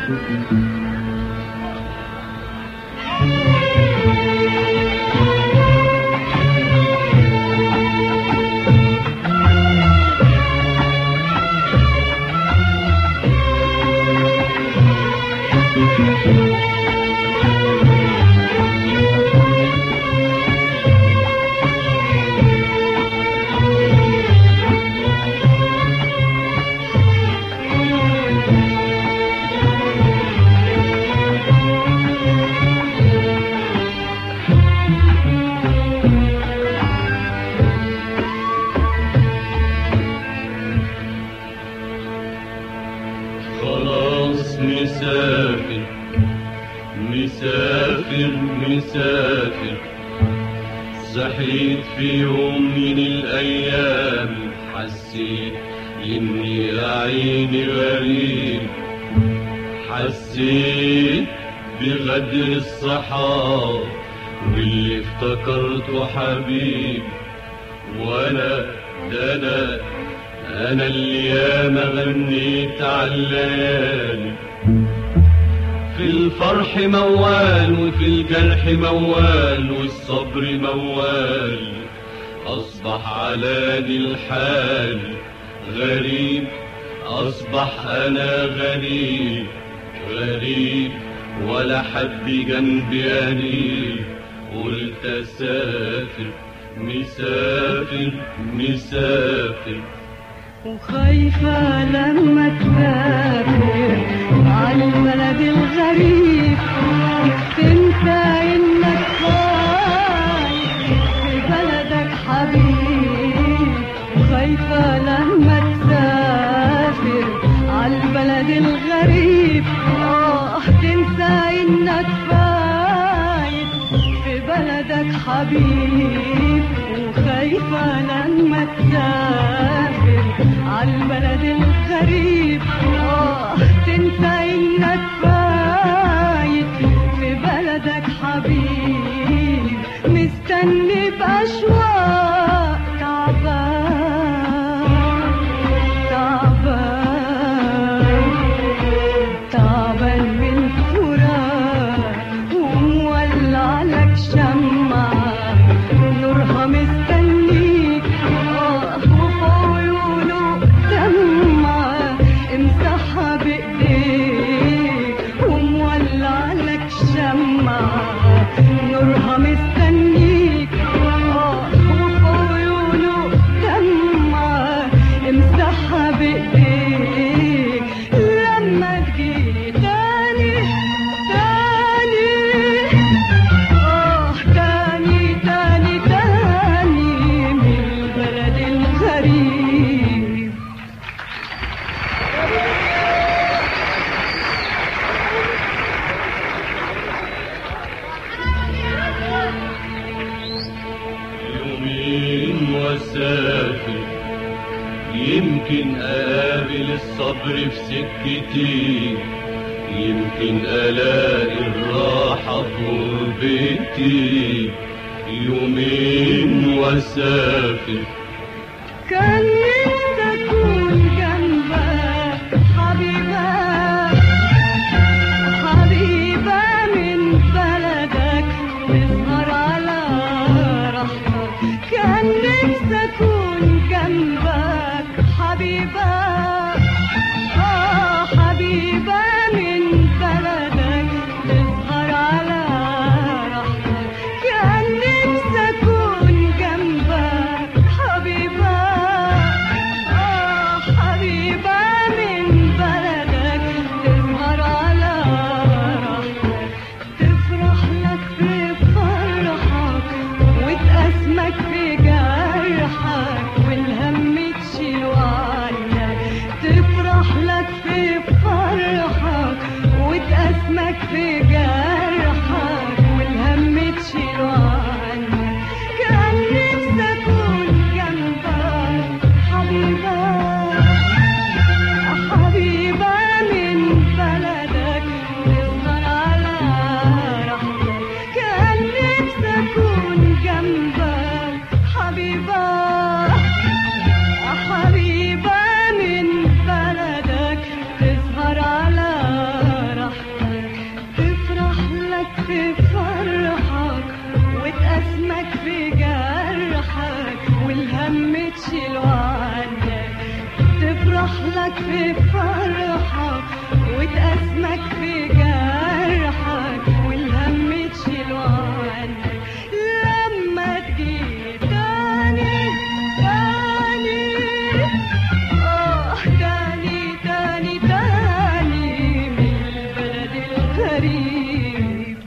خلاص مسافر مسافر مسافر صحيت في يوم من الأيام حسيت إني يا عيني غريب حسيت بغدر الصحاب واللي افتكرته حبيب وانا ده انا انا اللي ياما غنيت على الليالي في الفرح موال وفي الجرح موال والصبر موال اصبح على دي الحال غريب اصبح انا غريب غريب ولا حد جنبي قريب قلت اسافر مسافر مسافر وخايفة لما تسافر على البلد الغريب تنسى انك خايف في بلدك حبيب وخايفة لما تسافر على البلد الغريب اه تنسى انك فايت في بلدك حبيب وخايفة لما تسافر على البلد الغريب اه تنسى انك فايت في بلدك حبيب مستني بأشواق تعبان تعبان تعبان من فراق ومولع لك شمعة نورها مستنيك آه وفي عيونه دمعة امسحها بإيديك ومولع لك شمعة نورها مستنيك آه وفي عيونه دمعة امسحها بإيديك لما تجي تاني تاني آه تاني تاني تاني من البلد الغريب يومين واسافر يمكن اقابل الصبر في سكتي يمكن الاقي الراحة في غربتي يومين واسافر كان نفسي اكون جنبك حبيبة حبيبة من بلدك تسهر على راحتك كان نفسي اكون جنبك حبيبة آه حبيبة من بلدك تسهر على راحتك كان نفسي اكون جنبك حبيبة آه حبيبة من بلدك تسهر على راحتك تفرح لك في فرحك وتأسمك في جرحك والهم تشيله عنك تفرح لك في فرحك وتأسمك في جرحك والهم تشيله عنك كان نفسي أكون جنبك حبيبة حبيبة من بلدك تسهر على راحتك كان نفسي أكون جنبك حبيبة حبيبة من بلدك تسهر على تفرح لك في فرحك وتأسمك في جرحك والهم تشيله عنك لما تجي تاني تاني آه تاني تاني تاني من البلد الغريب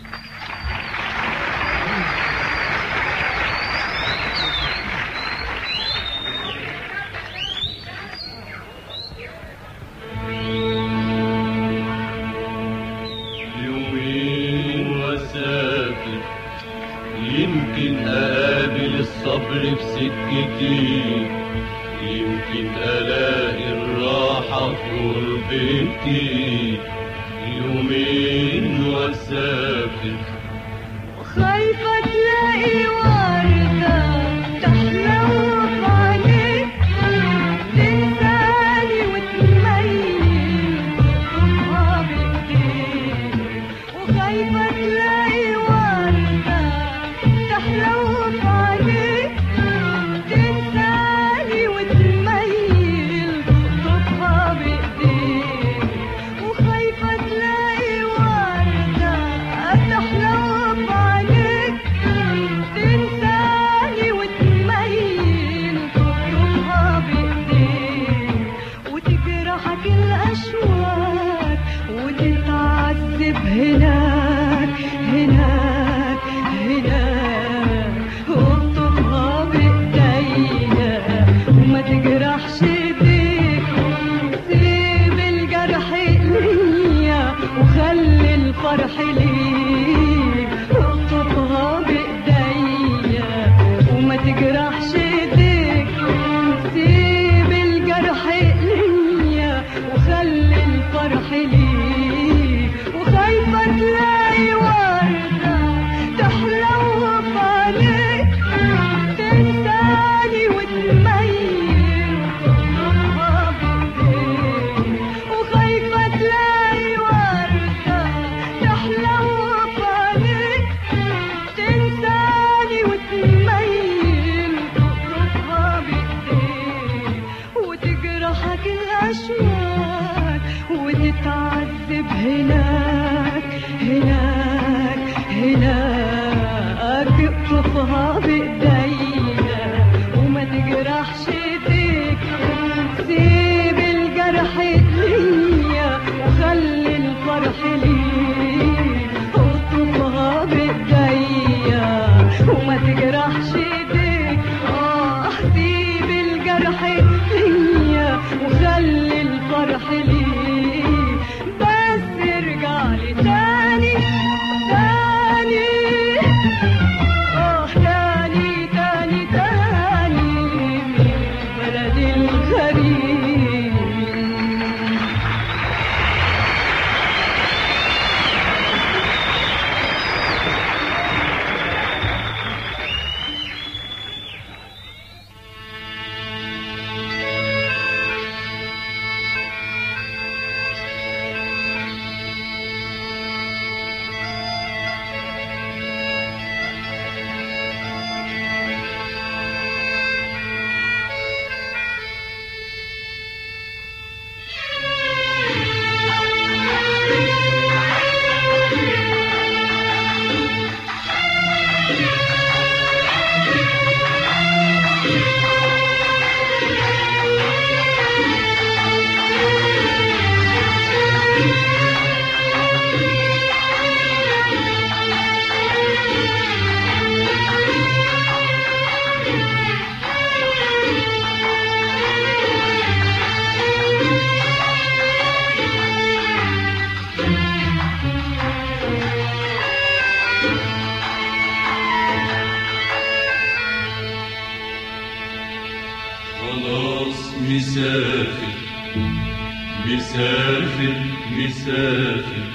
يومين واسافر يمكن اقابل الصبر في سكتي يمكن الاقي الراحة في غربتي يومين واسافر خايفة تلاقي وردة تحلو في عينيك تنساني وتميل تطلبها بإيديك وخايفة تلاقي وردة تحلو في عينيك تنساني وتميل تطلبها بإيديك وخايفة تلاقي وردة تحلو في عينيك تنساني وتميل تطلبها بإيديك وتجرحك الأشواك وتتعذب هناك هناك هناك واطلبها بإيديا وما تجرحش ايديك سيب الجرح ليا وخلي الفرح ليك اطلبها بإيديا وما تجرحش ايديك سيب الجرح ليا وخلي الفرح ليك وخايفة تلاقي وردة تحلو في عليك تنساني وتميل وتطلبها بإيديك وخايفة تلاقي وردة تحلو في عليك تنساني وتميل وتطلبها بإيديك وتجرحك الأشواك وتتعذب هناك هناك هناك اقطفها بإيديا وما تجرحش ايديك سيب الجرح ليا وخلي الفرح ليك اقطفها بإيديا وما تجرحش ايديك اه سيب الجرح ليا وخلي الفرح ليك بس ارجع لي تاني تاني اه تاني تاني تاني من البلد الغريب خلاص مسافر مسافر مسافر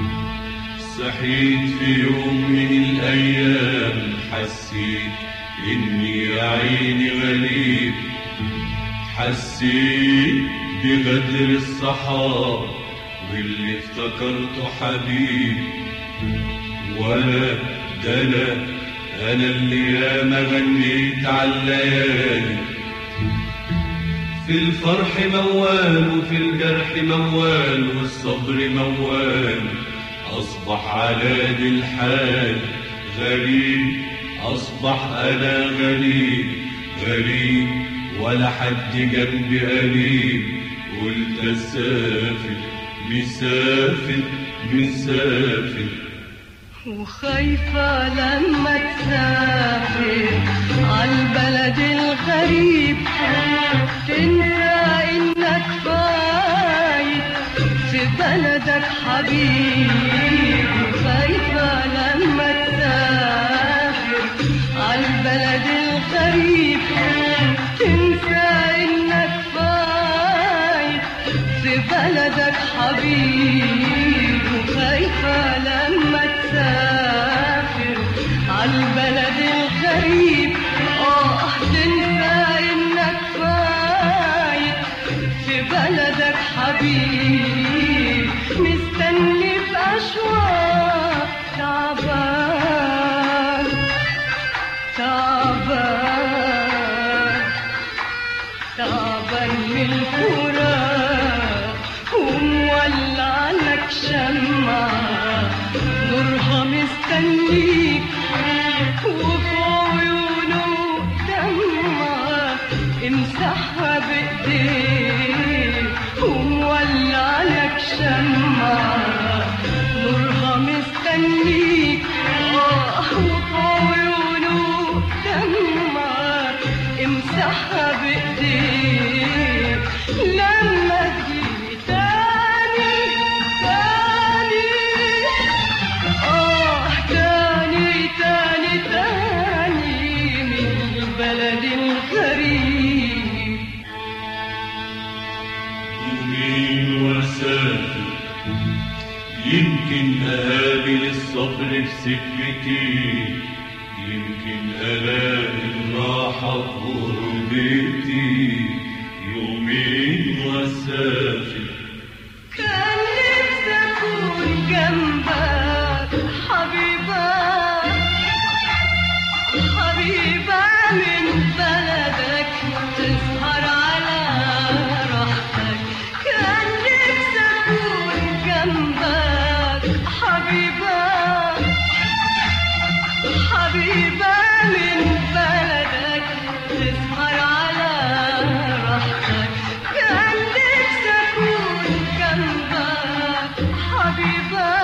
صحيت في يوم من الأيام حسيت إني يا عيني غريب حسيت بغدر الصحاب واللي افتكرته حبيب وانا ده انا انا اللي ياما غنيت على الليالي في الفرح موال وفي الجرح موال والصبر موال أصبح على ذي الحال غريب أصبح أنا غريب غريب ولا حد جنبي قريب قلت أسافر مسافر مسافر وخايفة لما تسافر عالبلد الغريب تنسى انك فايت في بلدك حبيب وخايفة لما تسافر عالبلد الغريب تنسى انك فايت في بلدك حبيب وخايفة لما تسافر عالبلد الغريب اه تنسى انك فايت في بلدك حبيب مستني بأشواق تعبان تعبان تعبان من الفراق ومولع لك شمعة نورها مستنيك وفي عيونه دمعة امسحها بايديك ومولع لك شمعة نورها مستنيك آه وفي عيونه دمعة امسحها بايديك لما تجي تاني تاني آه تاني تاني تاني من البلد الغريب يمين وسافر يمكن أقابل الصبر في سكتي يمكن ألاقي الراحة في غربتي يومين وسافر كان نفسي أكون جنبك حبيبة حبيبة من بلدك تسهر على راحتك كان نفسي أكون جنبك حبيبة حبيبة من بلدك تسهر على راحتك كان نفسي أكون جنبك حبيبة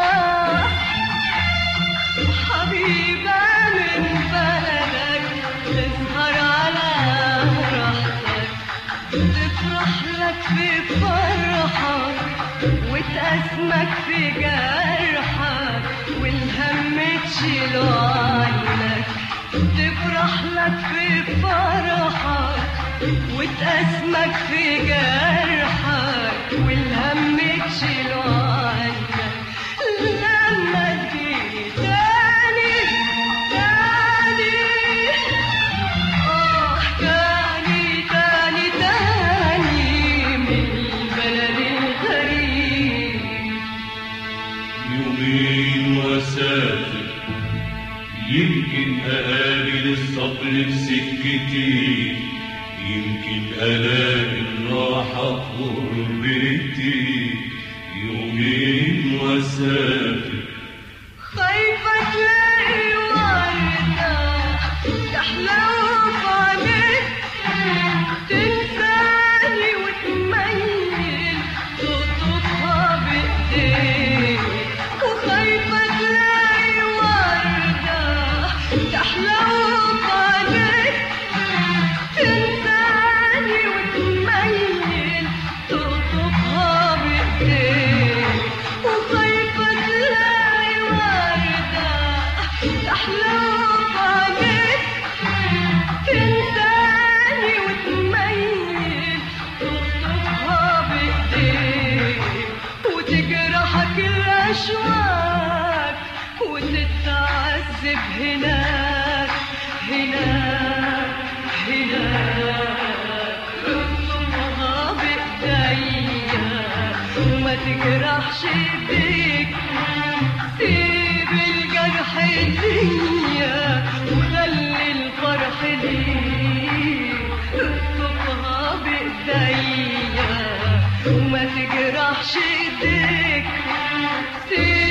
حبيبة من بلدك تسهر على راحتك تفرح لك في فرحك وتأسمك في جرحك والهم تشيله عنك تفرح لك في فرحك وتأسمك في جرحك والهم تشيله عنك لما تجيني تاني تاني آه تاني تاني تاني من البلد الغريب يومين وسافر يمكن أقابل الصبر في سكتي يمكن ألاقي الراحة في غربتي يومين وسافر خايفة تلاقي وردة تحلو بعدك تنساني وتميل تطفها بإيديك وخايفة تلاقي وردة تحلو بعدك تنساني وتميل تطفها بإيديك وخايفة تلاقي وما تجرحش ايديك سيب